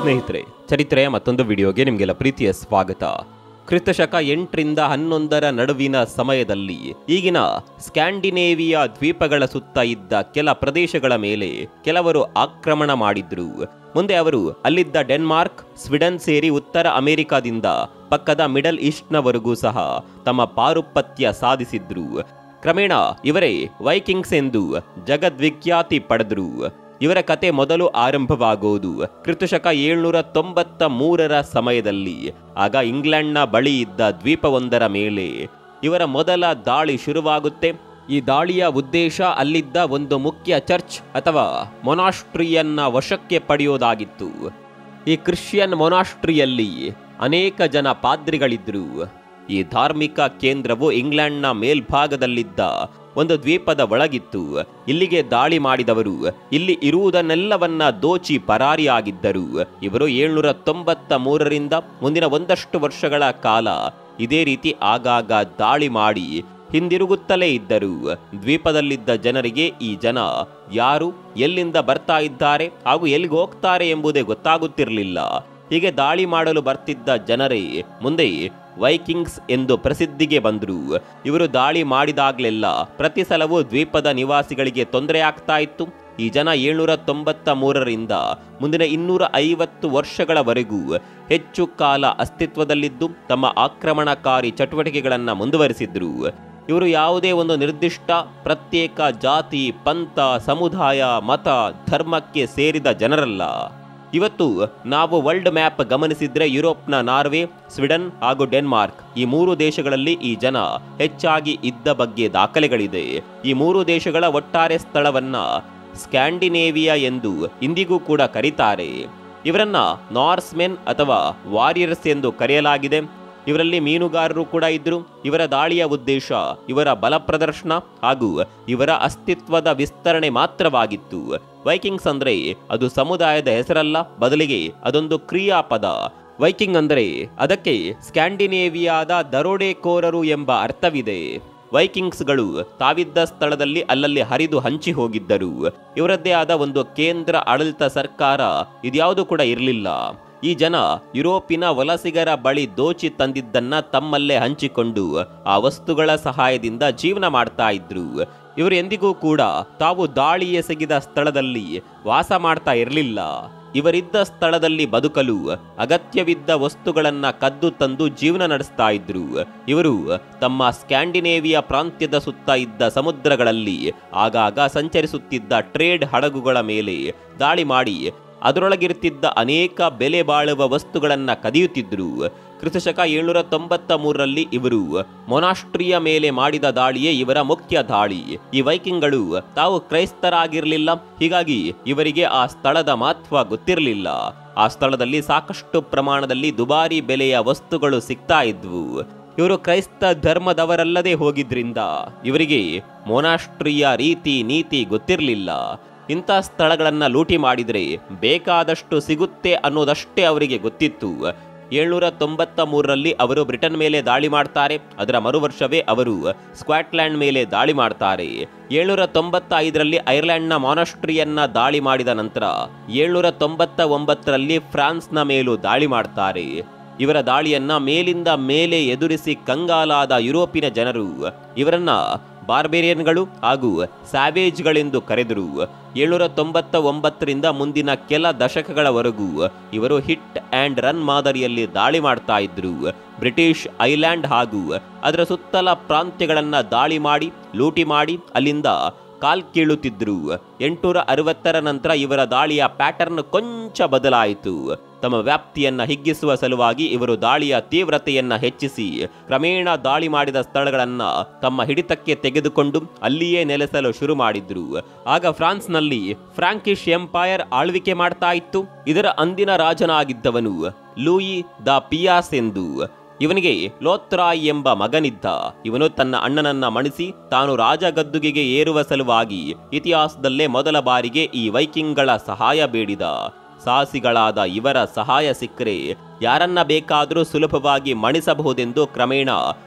ಸ್ನೇಹಿತರೆ ಚರಿತ್ರೆಯ ಮತ್ತೊಂದು ವಿಡಿಯೋಗೆ ನಿಮಗೆಲ್ಲ ಪ್ರೀತಿಯ ಸ್ವಾಗತ ಕ್ರಿಸ್ತಶಕ ಎಂಟರಿಂದ ಹನ್ನೊಂದರ ನಡುವಿನ ಸಮಯದಲ್ಲಿ ಈಗಿನ ಸ್ಕ್ಯಾಂಡಿನೇವಿಯಾ ದ್ವೀಪಗಳ ಸುತ್ತ ಇದ್ದ ಕೆಲ ಪ್ರದೇಶಗಳ ಮೇಲೆ ಕೆಲವರು ಆಕ್ರಮಣ ಮಾಡಿದ್ರು ಮುಂದೆ ಅವರು ಅಲ್ಲಿದ್ದ ಡೆನ್ಮಾರ್ಕ್ ಸ್ವಿಡನ್ ಸೇರಿ ಉತ್ತರ ಅಮೆರಿಕಾದಿಂದ ಪಕ್ಕದ ಮಿಡಲ್ ಈಸ್ಟ್ನವರೆಗೂ ಸಹ ತಮ್ಮ ಪಾರುಪತ್ಯ ಸಾಧಿಸಿದ್ರು ಕ್ರಮೇಣ ಇವರೇ ವೈಕಿಂಗ್ಸ್ ಎಂದು ಜಗದ್ವಿಖ್ಯಾತಿ ಪಡೆದ್ರು ಇವರ ಕತೆ ಮೊದಲು ಆರಂಭವಾಗುವುದು ಕ್ರಿಸ್ತಶಕ ಏಳ್ನೂರ ತೊಂಬತ್ತ ಮೂರರ ಸಮಯದಲ್ಲಿ ಆಗ ಇಂಗ್ಲೆಂಡ್ನ ಬಳಿ ಇದ್ದ ದ್ವೀಪವೊಂದರ ಮೇಲೆ ಇವರ ಮೊದಲ ದಾಳಿ ಶುರುವಾಗುತ್ತೆ ಈ ದಾಳಿಯ ಉದ್ದೇಶ ಅಲ್ಲಿದ್ದ ಒಂದು ಮುಖ್ಯ ಚರ್ಚ್ ಅಥವಾ ಮೊನಾಸ್ಟ್ರಿಯನ್ನ ವಶಕ್ಕೆ ಪಡೆಯೋದಾಗಿತ್ತು ಈ ಕ್ರಿಶ್ಚಿಯನ್ ಮೊನಾಸ್ಟ್ರಿಯಲ್ಲಿ ಅನೇಕ ಜನ ಪಾದ್ರಿಗಳಿದ್ರು ಈ ಧಾರ್ಮಿಕ ಕೇಂದ್ರವು ಇಂಗ್ಲೆಂಡ್ನ ಮೇಲ್ಭಾಗದಲ್ಲಿದ್ದ ಒಂದು ದ್ವೀಪದ ಒಳಗಿತ್ತು ಇಲ್ಲಿಗೆ ದಾಳಿ ಮಾಡಿದವರು ಇಲ್ಲಿ ಇರುವುದನ್ನೆಲ್ಲವನ್ನ ದೋಚಿ ಪರಾರಿಯಾಗಿದ್ದರು ಇವರು ಏಳ್ನೂರ ತೊಂಬತ್ತ ಮೂರರಿಂದ ಮುಂದಿನ ಒಂದಷ್ಟು ವರ್ಷಗಳ ಕಾಲ ಇದೇ ರೀತಿ ಆಗಾಗ ದಾಳಿ ಮಾಡಿ ಹಿಂದಿರುಗುತ್ತಲೇ ಇದ್ದರು ದ್ವೀಪದಲ್ಲಿದ್ದ ಜನರಿಗೆ ಈ ಜನ ಯಾರು ಎಲ್ಲಿಂದ ಬರ್ತಾ ಇದ್ದಾರೆ ಹಾಗೂ ಎಲ್ಲಿಗೆ ಹೋಗ್ತಾರೆ ಎಂಬುದೇ ಗೊತ್ತಾಗುತ್ತಿರಲಿಲ್ಲ ಹೀಗೆ ದಾಳಿ ಮಾಡಲು ಬರ್ತಿದ್ದ ಜನರೇ ಮುಂದೆ ವೈಕಿಂಗ್ಸ್ ಎಂದು ಪ್ರಸಿದ್ಧಿಗೆ ಬಂದರು ಇವರು ದಾಳಿ ಮಾಡಿದಾಗಲೆಲ್ಲ ಪ್ರತಿ ಸಲವೂ ದ್ವೀಪದ ನಿವಾಸಿಗಳಿಗೆ ತೊಂದರೆ ಆಗ್ತಾ ಇತ್ತು ಈ ಜನ ಏಳ್ನೂರ ತೊಂಬತ್ತ ಮೂರರಿಂದ ಮುಂದಿನ ಇನ್ನೂರ ಐವತ್ತು ವರ್ಷಗಳವರೆಗೂ ಹೆಚ್ಚು ಕಾಲ ಅಸ್ತಿತ್ವದಲ್ಲಿದ್ದು ತಮ್ಮ ಆಕ್ರಮಣಕಾರಿ ಚಟುವಟಿಕೆಗಳನ್ನು ಮುಂದುವರಿಸಿದ್ರು ಇವರು ಯಾವುದೇ ಒಂದು ನಿರ್ದಿಷ್ಟ ಪ್ರತ್ಯೇಕ ಜಾತಿ ಪಂಥ ಸಮುದಾಯ ಮತ ಧರ್ಮಕ್ಕೆ ಸೇರಿದ ಜನರಲ್ಲ ಇವತ್ತು ನಾವು ವರ್ಲ್ಡ್ ಮ್ಯಾಪ್ ಗಮನಿಸಿದ್ರೆ ಯುರೋಪ್ನ ನಾರ್ವೆ ಸ್ವಿಡನ್ ಹಾಗೂ ಡೆನ್ಮಾರ್ಕ್ ಈ ಮೂರು ದೇಶಗಳಲ್ಲಿ ಈ ಜನ ಹೆಚ್ಚಾಗಿ ಇದ್ದ ಬಗ್ಗೆ ದಾಖಲೆಗಳಿದೆ ಈ ಮೂರು ದೇಶಗಳ ಒಟ್ಟಾರೆ ಸ್ಥಳವನ್ನ ಸ್ಕ್ಯಾಂಡಿನೇವಿಯಾ ಎಂದು ಇಂದಿಗೂ ಕೂಡ ಕರೀತಾರೆ ಇವರನ್ನ ನಾರ್ಸ್ಮೆನ್ ಅಥವಾ ವಾರಿಯರ್ಸ್ ಎಂದು ಕರೆಯಲಾಗಿದೆ ಇವರಲ್ಲಿ ಮೀನುಗಾರರು ಕೂಡ ಇದ್ರು ಇವರ ದಾಳಿಯ ಉದ್ದೇಶ ಇವರ ಬಲ ಪ್ರದರ್ಶನ ಹಾಗೂ ಇವರ ಅಸ್ತಿತ್ವದ ವಿಸ್ತರಣೆ ಮಾತ್ರವಾಗಿತ್ತು ವೈಕಿಂಗ್ಸ್ ಅಂದ್ರೆ ಅದು ಸಮುದಾಯದ ಹೆಸರಲ್ಲ ಬದಲಿಗೆ ಅದೊಂದು ಕ್ರಿಯಾಪದ ವೈಕಿಂಗ್ ಅಂದರೆ ಅದಕ್ಕೆ ಸ್ಕ್ಯಾಂಡಿನೇವಿಯಾದ ದರೋಡೆಕೋರರು ಎಂಬ ಅರ್ಥವಿದೆ ವೈಕಿಂಗ್ಸ್ಗಳು ತಾವಿದ್ದ ಸ್ಥಳದಲ್ಲಿ ಅಲ್ಲಲ್ಲಿ ಹರಿದು ಹಂಚಿ ಹೋಗಿದ್ದರು ಇವರದ್ದೇ ಆದ ಒಂದು ಕೇಂದ್ರ ಆಡಳಿತ ಸರ್ಕಾರ ಇದ್ಯಾವುದು ಕೂಡ ಇರಲಿಲ್ಲ ಈ ಜನ ಯುರೋಪಿನ ವಲಸಿಗರ ಬಳಿ ದೋಚಿ ತಂದಿದ್ದನ್ನ ತಮ್ಮಲ್ಲೇ ಹಂಚಿಕೊಂಡು ಆ ವಸ್ತುಗಳ ಸಹಾಯದಿಂದ ಜೀವನ ಮಾಡ್ತಾ ಇದ್ರು ಇವರು ಎಂದಿಗೂ ಕೂಡ ತಾವು ದಾಳಿ ಎಸಗಿದ ಸ್ಥಳದಲ್ಲಿ ವಾಸ ಮಾಡ್ತಾ ಇರಲಿಲ್ಲ ಇವರಿದ್ದ ಸ್ಥಳದಲ್ಲಿ ಬದುಕಲು ಅಗತ್ಯವಿದ್ದ ವಸ್ತುಗಳನ್ನ ಕದ್ದು ತಂದು ಜೀವನ ನಡೆಸ್ತಾ ಇದ್ರು ಇವರು ತಮ್ಮ ಸ್ಕ್ಯಾಂಡಿನೇವಿಯಾ ಪ್ರಾಂತ್ಯದ ಸುತ್ತ ಇದ್ದ ಸಮುದ್ರಗಳಲ್ಲಿ ಆಗಾಗ ಸಂಚರಿಸುತ್ತಿದ್ದ ಟ್ರೇಡ್ ಹಡಗುಗಳ ಮೇಲೆ ದಾಳಿ ಮಾಡಿ ಅದರೊಳಗಿರುತ್ತಿದ್ದ ಅನೇಕ ಬೆಲೆ ಬಾಳುವ ವಸ್ತುಗಳನ್ನ ಕದಿಯುತ್ತಿದ್ರು ಕ್ರಿಸ್ತಶಕ ಏಳ್ನೂರ ತೊಂಬತ್ತ ಮೂರರಲ್ಲಿ ಇವರು ಮೊನಾಸ್ಟ್ರಿಯ ಮೇಲೆ ಮಾಡಿದ ದಾಳಿಯೇ ಇವರ ಮುಖ್ಯ ದಾಳಿ ಈ ವೈಕಿಂಗ್ಗಳು ತಾವು ಕ್ರೈಸ್ತರಾಗಿರಲಿಲ್ಲ ಹೀಗಾಗಿ ಇವರಿಗೆ ಆ ಸ್ಥಳದ ಮಹತ್ವ ಗೊತ್ತಿರಲಿಲ್ಲ ಆ ಸ್ಥಳದಲ್ಲಿ ಸಾಕಷ್ಟು ಪ್ರಮಾಣದಲ್ಲಿ ದುಬಾರಿ ಬೆಲೆಯ ವಸ್ತುಗಳು ಸಿಗ್ತಾ ಇದ್ವು ಇವರು ಕ್ರೈಸ್ತ ಧರ್ಮದವರಲ್ಲದೆ ಹೋಗಿದ್ರಿಂದ ಇವರಿಗೆ ಮೊನಾಸ್ಟ್ರಿಯ ರೀತಿ ನೀತಿ ಗೊತ್ತಿರಲಿಲ್ಲ ಇಂಥ ಸ್ಥಳಗಳನ್ನ ಲೂಟಿ ಮಾಡಿದರೆ ಬೇಕಾದಷ್ಟು ಸಿಗುತ್ತೆ ಅನ್ನೋದಷ್ಟೇ ಅವರಿಗೆ ಗೊತ್ತಿತ್ತು ಏಳ್ನೂರ ತೊಂಬತ್ತ ಮೂರರಲ್ಲಿ ಅವರು ಬ್ರಿಟನ್ ಮೇಲೆ ದಾಳಿ ಮಾಡ್ತಾರೆ ಅದರ ಮರುವರ್ಷವೇ ಅವರು ಸ್ಕಾಟ್ಲ್ಯಾಂಡ್ ಮೇಲೆ ದಾಳಿ ಮಾಡ್ತಾರೆ ಏಳ್ನೂರ ತೊಂಬತ್ತ ಐದರಲ್ಲಿ ಐರ್ಲೆಂಡ್ನ ಮಾನಸ್ಟ್ರಿಯನ್ನ ದಾಳಿ ಮಾಡಿದ ನಂತರ ಏಳ್ನೂರ ತೊಂಬತ್ತ ಒಂಬತ್ತರಲ್ಲಿ ಫ್ರಾನ್ಸ್ನ ಮೇಲೂ ದಾಳಿ ಮಾಡ್ತಾರೆ ಇವರ ದಾಳಿಯನ್ನ ಮೇಲಿಂದ ಮೇಲೆ ಎದುರಿಸಿ ಕಂಗಾಲಾದ ಯುರೋಪಿನ ಜನರು ಇವರನ್ನ ಬಾರ್ಬೇರಿಯನ್ಗಳು ಹಾಗೂ ಸ್ಯಾವೇಜ್ಗಳೆಂದು ಕರೆದರು ಏಳ್ನೂರ ತೊಂಬತ್ತ ಒಂಬತ್ತರಿಂದ ಮುಂದಿನ ಕೆಲ ದಶಕಗಳವರೆಗೂ ಇವರು ಹಿಟ್ ಆ್ಯಂಡ್ ರನ್ ಮಾದರಿಯಲ್ಲಿ ದಾಳಿ ಮಾಡ್ತಾ ಇದ್ರು ಬ್ರಿಟಿಷ್ ಐಲ್ಯಾಂಡ್ ಹಾಗೂ ಅದರ ಸುತ್ತಲ ಪ್ರಾಂತ್ಯಗಳನ್ನ ದಾಳಿ ಮಾಡಿ ಲೂಟಿ ಮಾಡಿ ಅಲ್ಲಿಂದ ಕಾಲ್ ಕೀಳುತ್ತಿದ್ರು ಎಂಟುನೂರ ಅರವತ್ತರ ನಂತರ ಇವರ ದಾಳಿಯ ಪ್ಯಾಟರ್ನ್ ಕೊಂಚ ಬದಲಾಯಿತು ತಮ್ಮ ವ್ಯಾಪ್ತಿಯನ್ನ ಹಿಗ್ಗಿಸುವ ಸಲುವಾಗಿ ಇವರು ದಾಳಿಯ ತೀವ್ರತೆಯನ್ನ ಹೆಚ್ಚಿಸಿ ಕ್ರಮೇಣ ದಾಳಿ ಮಾಡಿದ ಸ್ಥಳಗಳನ್ನ ತಮ್ಮ ಹಿಡಿತಕ್ಕೆ ತೆಗೆದುಕೊಂಡು ಅಲ್ಲಿಯೇ ನೆಲೆಸಲು ಶುರು ಮಾಡಿದ್ರು ಆಗ ಫ್ರಾನ್ಸ್ನಲ್ಲಿ ಫ್ರಾಂಕಿಶ್ ಎಂಪೈರ್ ಆಳ್ವಿಕೆ ಮಾಡ್ತಾ ಇತ್ತು ಇದರ ಅಂದಿನ ರಾಜನಾಗಿದ್ದವನು ಲೂಯಿ ದ ಪಿಯಾಸ್ ಎಂದು ಇವನಿಗೆ ಲೋತ್ರಾಯ್ ಎಂಬ ಮಗನಿದ್ದ ಇವನು ತನ್ನ ಅಣ್ಣನನ್ನ ಮಣಿಸಿ ತಾನು ರಾಜಗದ್ದುಗೆಗೆ ಏರುವ ಸಲುವಾಗಿ ಇತಿಹಾಸದಲ್ಲೇ ಮೊದಲ ಬಾರಿಗೆ ಈ ವೈಕಿಂಗ್ಗಳ ಸಹಾಯ ಬೇಡಿದ ಸಾಹಸಿಗಳಾದ ಇವರ ಸಹಾಯ ಸಿಕ್ಕರೆ ಯಾರನ್ನ ಬೇಕಾದರೂ ಸುಲಭವಾಗಿ ಮಣಿಸಬಹುದೆಂದು ಕ್ರಮೇಣ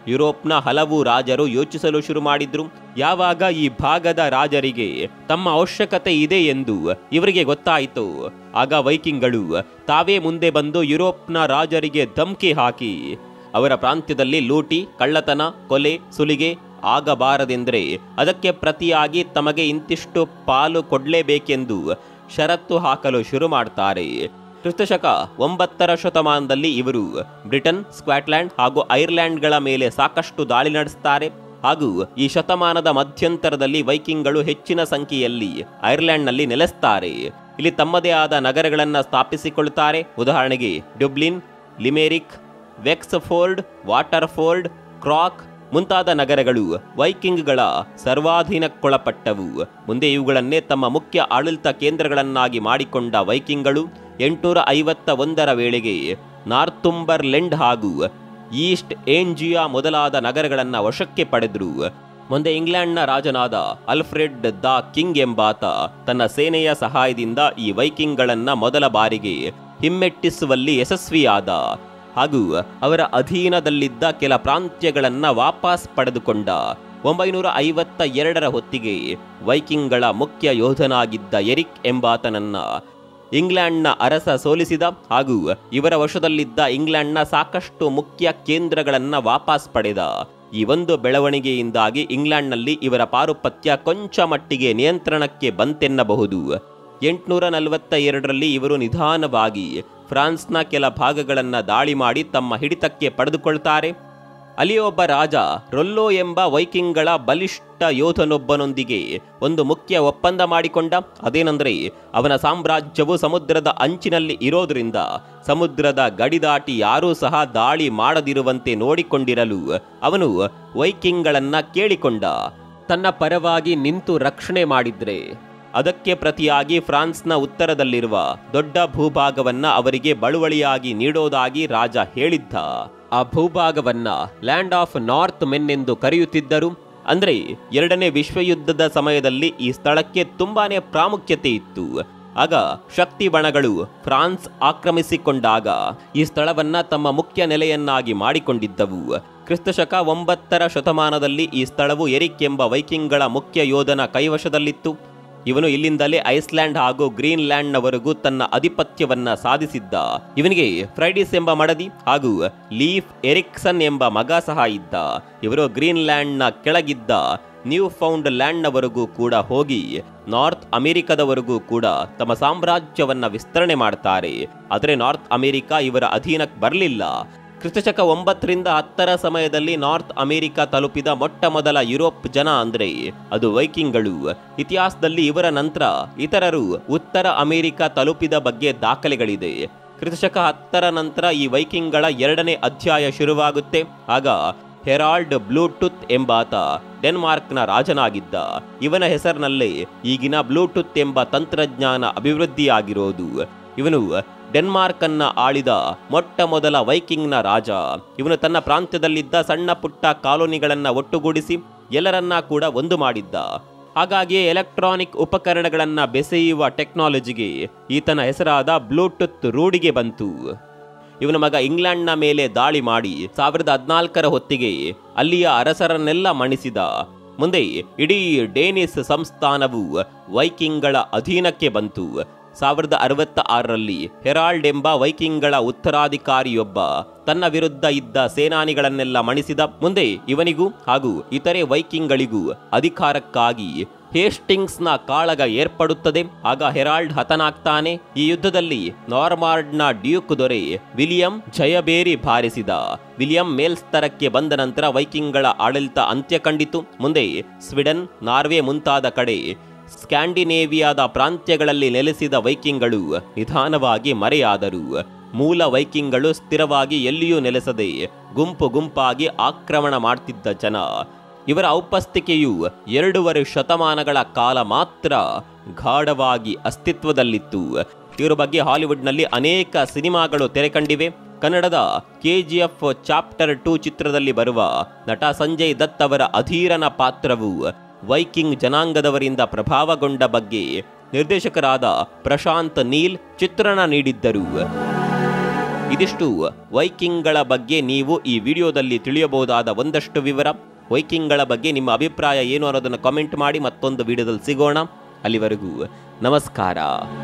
ಯುರೋಪ್ನ ಹಲವು ರಾಜರು ಯೋಚಿಸಲು ಶುರು ಮಾಡಿದ್ರು ಯಾವಾಗ ಈ ಭಾಗದ ರಾಜರಿಗೆ ತಮ್ಮ ಅವಶ್ಯಕತೆ ಇದೆ ಎಂದು ಇವರಿಗೆ ಗೊತ್ತಾಯಿತು ಆಗ ವೈಕಿಂಗ್ಗಳು ತಾವೇ ಮುಂದೆ ಬಂದು ಯುರೋಪ್ನ ರಾಜರಿಗೆ ಧಮ್ಕಿ ಹಾಕಿ ಅವರ ಪ್ರಾಂತ್ಯದಲ್ಲಿ ಲೂಟಿ ಕಳ್ಳತನ ಕೊಲೆ ಸುಲಿಗೆ ಆಗಬಾರದೆಂದರೆ ಅದಕ್ಕೆ ಪ್ರತಿಯಾಗಿ ತಮಗೆ ಇಂತಿಷ್ಟು ಪಾಲು ಕೊಡಲೇಬೇಕೆಂದು ಷರತ್ತು ಹಾಕಲು ಶುರು ಮಾಡ್ತಾರೆ ಕ್ರಿಸ್ತಶಕ ಒಂಬತ್ತರ ಶತಮಾನದಲ್ಲಿ ಇವರು ಬ್ರಿಟನ್ ಸ್ಕಾಟ್ಲ್ಯಾಂಡ್ ಹಾಗೂ ಐರ್ಲ್ಯಾಂಡ್ಗಳ ಮೇಲೆ ಸಾಕಷ್ಟು ದಾಳಿ ನಡೆಸ್ತಾರೆ ಹಾಗೂ ಈ ಶತಮಾನದ ಮಧ್ಯಂತರದಲ್ಲಿ ವೈಕಿಂಗ್ಗಳು ಹೆಚ್ಚಿನ ಸಂಖ್ಯೆಯಲ್ಲಿ ಐರ್ಲ್ಯಾಂಡ್ನಲ್ಲಿ ನೆಲೆಸ್ತಾರೆ ಇಲ್ಲಿ ತಮ್ಮದೇ ಆದ ನಗರಗಳನ್ನು ಸ್ಥಾಪಿಸಿಕೊಳ್ತಾರೆ ಉದಾಹರಣೆಗೆ ಡುಬ್ಲಿನ್ ಲಿಮೆರಿಕ್ ವೆಕ್ಸ್ಫೋರ್ಡ್ ವಾಟರ್ಫೋರ್ಡ್ ಕ್ರಾಕ್ ಮುಂತಾದ ನಗರಗಳು ವೈಕಿಂಗ್ಗಳ ಸರ್ವಾಧೀನಕ್ಕೊಳಪಟ್ಟವು ಮುಂದೆ ಇವುಗಳನ್ನೇ ತಮ್ಮ ಮುಖ್ಯ ಆಡಳಿತ ಕೇಂದ್ರಗಳನ್ನಾಗಿ ಮಾಡಿಕೊಂಡ ವೈಕಿಂಗ್ಗಳು ಎಂಟುನೂರ ಐವತ್ತ ಒಂದರ ವೇಳೆಗೆ ನಾರ್ತುಂಬರ್ಲೆಂಡ್ ಹಾಗೂ ಈಸ್ಟ್ ಏಂಜಿಯಾ ಮೊದಲಾದ ನಗರಗಳನ್ನು ವಶಕ್ಕೆ ಪಡೆದರು ಮುಂದೆ ಇಂಗ್ಲೆಂಡ್ನ ರಾಜನಾದ ಅಲ್ಫ್ರೆಡ್ ದ ಕಿಂಗ್ ಎಂಬಾತ ತನ್ನ ಸೇನೆಯ ಸಹಾಯದಿಂದ ಈ ವೈಕಿಂಗ್ಗಳನ್ನ ಮೊದಲ ಬಾರಿಗೆ ಹಿಮ್ಮೆಟ್ಟಿಸುವಲ್ಲಿ ಯಶಸ್ವಿಯಾದ ಹಾಗೂ ಅವರ ಅಧೀನದಲ್ಲಿದ್ದ ಕೆಲ ಪ್ರಾಂತ್ಯಗಳನ್ನ ವಾಪಸ್ ಪಡೆದುಕೊಂಡ ಒಂಬೈನೂರ ಐವತ್ತ ಎರಡರ ಹೊತ್ತಿಗೆ ವೈಕಿಂಗ್ಗಳ ಮುಖ್ಯ ಯೋಧನಾಗಿದ್ದ ಎರಿಕ್ ಎಂಬಾತನನ್ನ ಇಂಗ್ಲೆಂಡ್ನ ಅರಸ ಸೋಲಿಸಿದ ಹಾಗೂ ಇವರ ವಶದಲ್ಲಿದ್ದ ಇಂಗ್ಲೆಂಡ್ನ ಸಾಕಷ್ಟು ಮುಖ್ಯ ಕೇಂದ್ರಗಳನ್ನ ವಾಪಸ್ ಪಡೆದ ಈ ಒಂದು ಬೆಳವಣಿಗೆಯಿಂದಾಗಿ ಇಂಗ್ಲೆಂಡ್ನಲ್ಲಿ ಇವರ ಪಾರುಪತ್ಯ ಕೊಂಚ ಮಟ್ಟಿಗೆ ನಿಯಂತ್ರಣಕ್ಕೆ ಬಂತೆನ್ನಬಹುದು ಎಂಟುನೂರ ನಲವತ್ತ ಎರಡರಲ್ಲಿ ಇವರು ನಿಧಾನವಾಗಿ ಫ್ರಾನ್ಸ್ನ ಕೆಲ ಭಾಗಗಳನ್ನು ದಾಳಿ ಮಾಡಿ ತಮ್ಮ ಹಿಡಿತಕ್ಕೆ ಪಡೆದುಕೊಳ್ತಾರೆ ಅಲ್ಲಿ ಒಬ್ಬ ರಾಜ ರೊಲ್ಲೋ ಎಂಬ ವೈಕಿಂಗ್ಗಳ ಬಲಿಷ್ಠ ಯೋಧನೊಬ್ಬನೊಂದಿಗೆ ಒಂದು ಮುಖ್ಯ ಒಪ್ಪಂದ ಮಾಡಿಕೊಂಡ ಅದೇನೆಂದರೆ ಅವನ ಸಾಮ್ರಾಜ್ಯವು ಸಮುದ್ರದ ಅಂಚಿನಲ್ಲಿ ಇರೋದ್ರಿಂದ ಸಮುದ್ರದ ಗಡಿ ದಾಟಿ ಯಾರೂ ಸಹ ದಾಳಿ ಮಾಡದಿರುವಂತೆ ನೋಡಿಕೊಂಡಿರಲು ಅವನು ವೈಕಿಂಗ್ಗಳನ್ನ ಕೇಳಿಕೊಂಡ ತನ್ನ ಪರವಾಗಿ ನಿಂತು ರಕ್ಷಣೆ ಮಾಡಿದ್ರೆ ಅದಕ್ಕೆ ಪ್ರತಿಯಾಗಿ ಫ್ರಾನ್ಸ್ನ ಉತ್ತರದಲ್ಲಿರುವ ದೊಡ್ಡ ಭೂಭಾಗವನ್ನ ಅವರಿಗೆ ಬಳುವಳಿಯಾಗಿ ನೀಡೋದಾಗಿ ರಾಜ ಹೇಳಿದ್ದ ಆ ಭೂಭಾಗವನ್ನ ಲ್ಯಾಂಡ್ ಆಫ್ ನಾರ್ತ್ ಮೆನ್ ಎಂದು ಕರೆಯುತ್ತಿದ್ದರು ಅಂದ್ರೆ ಎರಡನೇ ವಿಶ್ವಯುದ್ಧದ ಸಮಯದಲ್ಲಿ ಈ ಸ್ಥಳಕ್ಕೆ ತುಂಬಾನೇ ಪ್ರಾಮುಖ್ಯತೆ ಇತ್ತು ಆಗ ಶಕ್ತಿ ಬಣಗಳು ಫ್ರಾನ್ಸ್ ಆಕ್ರಮಿಸಿಕೊಂಡಾಗ ಈ ಸ್ಥಳವನ್ನ ತಮ್ಮ ಮುಖ್ಯ ನೆಲೆಯನ್ನಾಗಿ ಮಾಡಿಕೊಂಡಿದ್ದವು ಕ್ರಿಸ್ತಶಕ ಒಂಬತ್ತರ ಶತಮಾನದಲ್ಲಿ ಈ ಸ್ಥಳವು ಎರಿಕ್ ಎಂಬ ವೈಕಿಂಗ್ಗಳ ಮುಖ್ಯ ಯೋಧನ ಕೈವಶದಲ್ಲಿತ್ತು ಇವನು ಇಲ್ಲಿಂದಲೇ ಐಸ್ಲ್ಯಾಂಡ್ ಹಾಗೂ ಗ್ರೀನ್ಲ್ಯಾಂಡ್ನವರೆಗೂ ತನ್ನ ಆಧಿಪತ್ಯವನ್ನ ಸಾಧಿಸಿದ್ದ ಇವನಿಗೆ ಫ್ರೈಡಿಸ್ ಎಂಬ ಮಡದಿ ಹಾಗೂ ಲೀಫ್ ಎರಿಕ್ಸನ್ ಎಂಬ ಮಗ ಸಹ ಇದ್ದ ಇವರು ಗ್ರೀನ್ಲ್ಯಾಂಡ್ನ ಕೆಳಗಿದ್ದ ನ್ಯೂ ಫೌಂಡ್ ಲ್ಯಾಂಡ್ನವರೆಗೂ ಕೂಡ ಹೋಗಿ ನಾರ್ತ್ ಅಮೆರಿಕದವರೆಗೂ ಕೂಡ ತಮ್ಮ ಸಾಮ್ರಾಜ್ಯವನ್ನ ವಿಸ್ತರಣೆ ಮಾಡ್ತಾರೆ ಆದರೆ ನಾರ್ತ್ ಅಮೆರಿಕ ಇವರ ಅಧೀನಕ್ಕೆ ಬರಲಿಲ್ಲ ಕ್ರಿಸ್ತಶಕ ಒಂಬತ್ತರಿಂದ ಹತ್ತರ ಸಮಯದಲ್ಲಿ ನಾರ್ತ್ ಅಮೆರಿಕ ತಲುಪಿದ ಮೊಟ್ಟ ಮೊದಲ ಯುರೋಪ್ ಜನ ಅಂದ್ರೆ ಅದು ವೈಕಿಂಗ್ಗಳು ಇತಿಹಾಸದಲ್ಲಿ ಇವರ ನಂತರ ಇತರರು ಉತ್ತರ ಅಮೆರಿಕ ತಲುಪಿದ ಬಗ್ಗೆ ದಾಖಲೆಗಳಿದೆ ಕ್ರಿಸ್ತಶಕ ಹತ್ತರ ನಂತರ ಈ ವೈಕಿಂಗ್ಗಳ ಎರಡನೇ ಅಧ್ಯಾಯ ಶುರುವಾಗುತ್ತೆ ಆಗ ಹೆರಾಲ್ಡ್ ಬ್ಲೂಟೂತ್ ಎಂಬಾತ ಡೆನ್ಮಾರ್ಕ್ನ ರಾಜನಾಗಿದ್ದ ಇವನ ಹೆಸರಿನಲ್ಲೇ ಈಗಿನ ಬ್ಲೂಟೂತ್ ಎಂಬ ತಂತ್ರಜ್ಞಾನ ಅಭಿವೃದ್ಧಿಯಾಗಿರೋದು ಇವನು ಡೆನ್ಮಾರ್ಕ್ ಅನ್ನ ಆಳಿದ ಮೊಟ್ಟ ಮೊದಲ ವೈಕಿಂಗ್ನ ರಾಜ ಇವನು ತನ್ನ ಪ್ರಾಂತ್ಯದಲ್ಲಿದ್ದ ಸಣ್ಣ ಪುಟ್ಟ ಕಾಲೋನಿಗಳನ್ನ ಒಟ್ಟುಗೂಡಿಸಿ ಎಲ್ಲರನ್ನ ಕೂಡ ಒಂದು ಮಾಡಿದ್ದ ಹಾಗಾಗಿ ಎಲೆಕ್ಟ್ರಾನಿಕ್ ಉಪಕರಣಗಳನ್ನ ಬೆಸೆಯುವ ಟೆಕ್ನಾಲಜಿಗೆ ಈತನ ಹೆಸರಾದ ಬ್ಲೂಟೂತ್ ರೂಢಿಗೆ ಬಂತು ಇವನ ಮಗ ಇಂಗ್ಲೆಂಡ್ನ ಮೇಲೆ ದಾಳಿ ಮಾಡಿ ಸಾವಿರದ ಹದಿನಾಲ್ಕರ ಹೊತ್ತಿಗೆ ಅಲ್ಲಿಯ ಅರಸರನ್ನೆಲ್ಲ ಮಣಿಸಿದ ಮುಂದೆ ಇಡೀ ಡೇನಿಸ್ ಸಂಸ್ಥಾನವು ವೈಕಿಂಗ್ಗಳ ಅಧೀನಕ್ಕೆ ಬಂತು ಸಾವಿರದ ಅರವತ್ತ ಆರರಲ್ಲಿ ಹೆರಾಲ್ಡ್ ಎಂಬ ವೈಕಿಂಗ್ಗಳ ಉತ್ತರಾಧಿಕಾರಿಯೊಬ್ಬ ತನ್ನ ವಿರುದ್ಧ ಇದ್ದ ಸೇನಾನಿಗಳನ್ನೆಲ್ಲ ಮಣಿಸಿದ ಮುಂದೆ ಇವನಿಗೂ ಹಾಗೂ ಇತರೆ ವೈಕಿಂಗ್ಗಳಿಗೂ ಅಧಿಕಾರಕ್ಕಾಗಿ ಹೇಸ್ಟಿಂಗ್ಸ್ನ ಕಾಳಗ ಏರ್ಪಡುತ್ತದೆ ಆಗ ಹೆರಾಲ್ಡ್ ಹತನಾಗ್ತಾನೆ ಈ ಯುದ್ಧದಲ್ಲಿ ನಾರ್ಮಾರ್ಡ್ನ ಡ್ಯೂಕ್ ದೊರೆ ವಿಲಿಯಂ ಜಯಬೇರಿ ಭಾರಿಸಿದ ವಿಲಿಯಂ ಮೇಲ್ಸ್ತರಕ್ಕೆ ಬಂದ ನಂತರ ವೈಕಿಂಗ್ಗಳ ಆಡಳಿತ ಅಂತ್ಯ ಕಂಡಿತು ಮುಂದೆ ಸ್ವಿಡನ್ ನಾರ್ವೆ ಮುಂತಾದ ಕಡೆ ಸ್ಕ್ಯಾಂಡಿನೇವಿಯಾದ ಪ್ರಾಂತ್ಯಗಳಲ್ಲಿ ನೆಲೆಸಿದ ವೈಕಿಂಗ್ಗಳು ನಿಧಾನವಾಗಿ ಮರೆಯಾದರು ಮೂಲ ವೈಕಿಂಗ್ಗಳು ಸ್ಥಿರವಾಗಿ ಎಲ್ಲಿಯೂ ನೆಲೆಸದೆ ಗುಂಪು ಗುಂಪಾಗಿ ಆಕ್ರಮಣ ಮಾಡ್ತಿದ್ದ ಜನ ಇವರ ಔಪಸ್ಥಿಕೆಯು ಎರಡೂವರೆ ಶತಮಾನಗಳ ಕಾಲ ಮಾತ್ರ ಗಾಢವಾಗಿ ಅಸ್ತಿತ್ವದಲ್ಲಿತ್ತು ಇವರ ಬಗ್ಗೆ ಹಾಲಿವುಡ್ನಲ್ಲಿ ಅನೇಕ ಸಿನಿಮಾಗಳು ತೆರೆಕಂಡಿವೆ ಕನ್ನಡದ ಕೆಜಿಎಫ್ ಚಾಪ್ಟರ್ ಟೂ ಚಿತ್ರದಲ್ಲಿ ಬರುವ ನಟ ಸಂಜಯ್ ದತ್ ಅವರ ಅಧೀರನ ಪಾತ್ರವು ವೈಕಿಂಗ್ ಜನಾಂಗದವರಿಂದ ಪ್ರಭಾವಗೊಂಡ ಬಗ್ಗೆ ನಿರ್ದೇಶಕರಾದ ಪ್ರಶಾಂತ್ ನೀಲ್ ಚಿತ್ರಣ ನೀಡಿದ್ದರು ಇದಿಷ್ಟು ವೈಕಿಂಗ್ಗಳ ಬಗ್ಗೆ ನೀವು ಈ ವಿಡಿಯೋದಲ್ಲಿ ತಿಳಿಯಬಹುದಾದ ಒಂದಷ್ಟು ವಿವರ ವೈಕಿಂಗ್ಗಳ ಬಗ್ಗೆ ನಿಮ್ಮ ಅಭಿಪ್ರಾಯ ಏನು ಅನ್ನೋದನ್ನು ಕಾಮೆಂಟ್ ಮಾಡಿ ಮತ್ತೊಂದು ವಿಡಿಯೋದಲ್ಲಿ ಸಿಗೋಣ ಅಲ್ಲಿವರೆಗೂ ನಮಸ್ಕಾರ